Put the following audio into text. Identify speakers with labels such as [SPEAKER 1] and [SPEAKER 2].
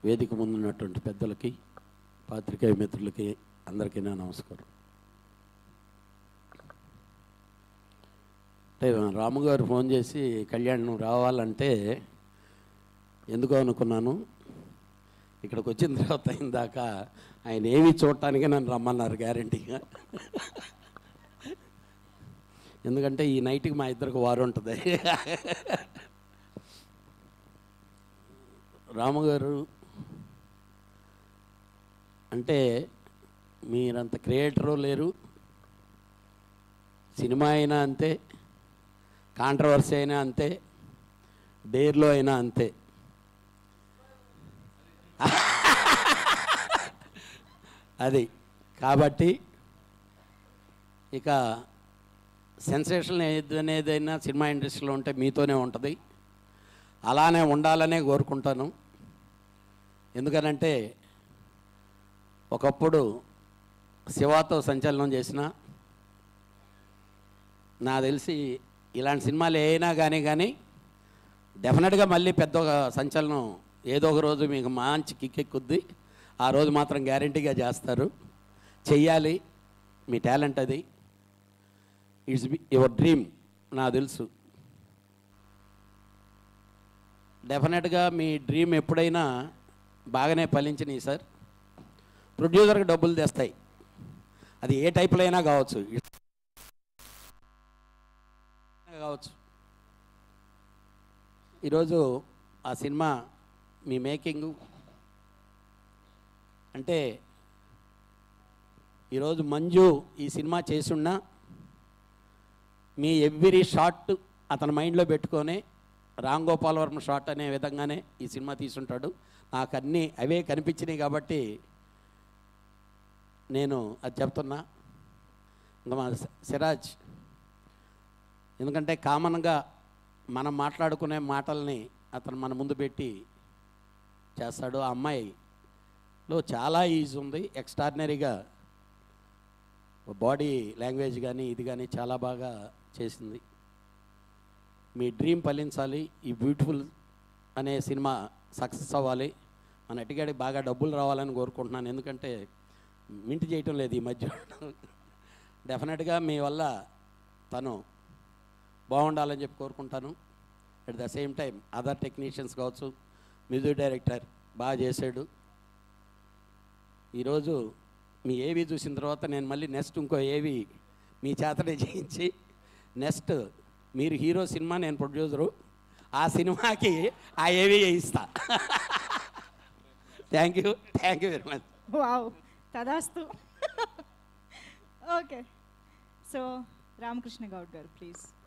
[SPEAKER 1] వేదిక ముందున్నటువంటి పెద్దలకి పాత్రికేయ మిత్రులకి అందరికీ నా నమస్కారం అంటే రాము గారు ఫోన్ చేసి కళ్యాణ్ నువ్వు రావాలంటే ఎందుకో అనుకున్నాను ఇక్కడికి వచ్చిన తర్వాత ఇందాక ఆయన ఏమి చూడటానికి నన్ను రమ్మన్నారు గ్యారంటీగా ఎందుకంటే ఈ నైట్కి మా ఇద్దరికి వారు ఉంటుంది రాము గారు అంటే మీరంత క్రియేటరు లేరు సినిమా అయినా అంతే కాంట్రవర్సీ అయినా అంతే డేర్లో అయినా అంతే అది కాబట్టి ఇక సెన్సేషన్ ఏది అనేదైనా సినిమా ఇండస్ట్రీలో ఉంటే మీతోనే ఉంటుంది అలానే ఉండాలనే కోరుకుంటాను ఎందుకనంటే ఒకప్పుడు శివాతో సంచలనం చేసిన నా తెలిసి ఇలాంటి సినిమాలు ఏమైనా కానీ కానీ డెఫినెట్గా మళ్ళీ పెద్ద ఒక సంచలనం ఏదో ఒక రోజు మీకు మంచి కిక్కెక్కుద్ది ఆ రోజు మాత్రం గ్యారంటీగా చేస్తారు చెయ్యాలి మీ టాలెంట్ అది ఇట్స్ యువర్ డ్రీమ్ నాకు తెలుసు డెఫినెట్గా మీ డ్రీమ్ ఎప్పుడైనా బాగానే ఫలించినాయి సార్ ప్రొడ్యూసర్కి డబ్బులు తెస్తాయి అది ఏ టైప్లో అయినా కావచ్చు కావచ్చు ఈరోజు ఆ సినిమా మీ మేకింగు అంటే ఈరోజు మంజు ఈ సినిమా చేసున్నా మీ ఎవ్రీ షాట్ అతని మైండ్లో పెట్టుకొని రామ్ గోపాల్ వర్మ షాట్ అనే విధంగానే ఈ సినిమా తీసుంటాడు నాకు అన్నీ అవే కనిపించినాయి కాబట్టి నేను అది చెప్తున్నా ఇంకా మా సిరాజ్ ఎందుకంటే కామన్గా మనం మాట్లాడుకునే మాటల్ని అతను మన ముందు పెట్టి చేస్తాడు ఆ అమ్మాయిలో చాలా ఈజీ ఉంది ఎక్స్ట్రాడినరీగా బాడీ లాంగ్వేజ్ కానీ ఇది కానీ చాలా బాగా చేసింది మీ డ్రీమ్ ఫలించాలి ఈ బ్యూటిఫుల్ అనే సినిమా సక్సెస్ అవ్వాలి మన ఎటుగాడికి బాగా డబ్బులు రావాలని కోరుకుంటున్నాను ఎందుకంటే మింటి చేయటం లేదు ఈ మధ్య డెఫినెట్గా మీ వల్ల తను బాగుండాలని చెప్పి కోరుకుంటాను at the same time other technicians కావచ్చు మ్యూజిక్ డైరెక్టర్ బాగా చేశాడు ఈరోజు మీ ఏవి చూసిన తర్వాత నేను మళ్ళీ నెక్స్ట్ ఇంకో ఏవి మీ చేతనే చేయించి నెక్స్ట్ మీరు హీరో సినిమా నేను ప్రొడ్యూసరు ఆ సినిమాకి ఆ ఏవి చేయిస్తా thank you thank you very much
[SPEAKER 2] wow తదాస్తు ఓకే సో రామకృష్ణ గౌడ్ గారు ప్లీజ్